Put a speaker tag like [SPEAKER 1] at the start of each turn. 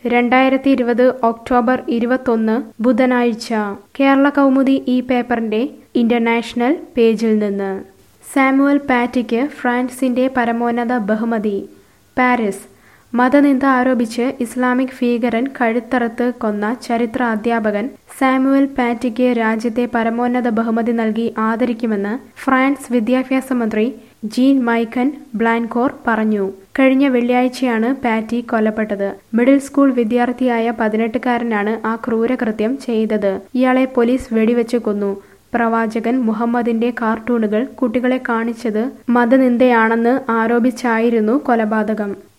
[SPEAKER 1] രണ്ടായിരത്തി ഇരുപത് ഒക്ടോബർ ഇരുപത്തൊന്ന് ബുധനാഴ്ച കേരള കൗമുദി ഈ പേപ്പറിന്റെ ഇന്റർനാഷണൽ പേജിൽ നിന്ന് സാമുവൽ പാറ്റിക്ക് ഫ്രാൻസിന്റെ പരമോന്നത ബഹുമതി പാരീസ് മതനിന്ദ ആരോപിച്ച് ഇസ്ലാമിക് ഭീകരൻ കഴുത്തറുത്ത് കൊന്ന ചരിത്ര അധ്യാപകൻ സാമുവൽ പാറ്റിക്ക് രാജ്യത്തെ പരമോന്നത ബഹുമതി നൽകി ആദരിക്കുമെന്ന് ഫ്രാൻസ് വിദ്യാഭ്യാസ മന്ത്രി ജീൻ മൈക്കൻ ബ്ലാൻകോർ പറഞ്ഞു കഴിഞ്ഞ വെള്ളിയാഴ്ചയാണ് പാറ്റി കൊല്ലപ്പെട്ടത് മിഡിൽ സ്കൂൾ വിദ്യാർത്ഥിയായ പതിനെട്ടുകാരനാണ് ആ ക്രൂരകൃത്യം ചെയ്തത് ഇയാളെ പോലീസ് വെടിവെച്ച് കൊന്നു പ്രവാചകൻ മുഹമ്മദിന്റെ കാർട്ടൂണുകൾ കുട്ടികളെ കാണിച്ചത് മതനിന്ദയാണെന്ന് ആരോപിച്ചായിരുന്നു കൊലപാതകം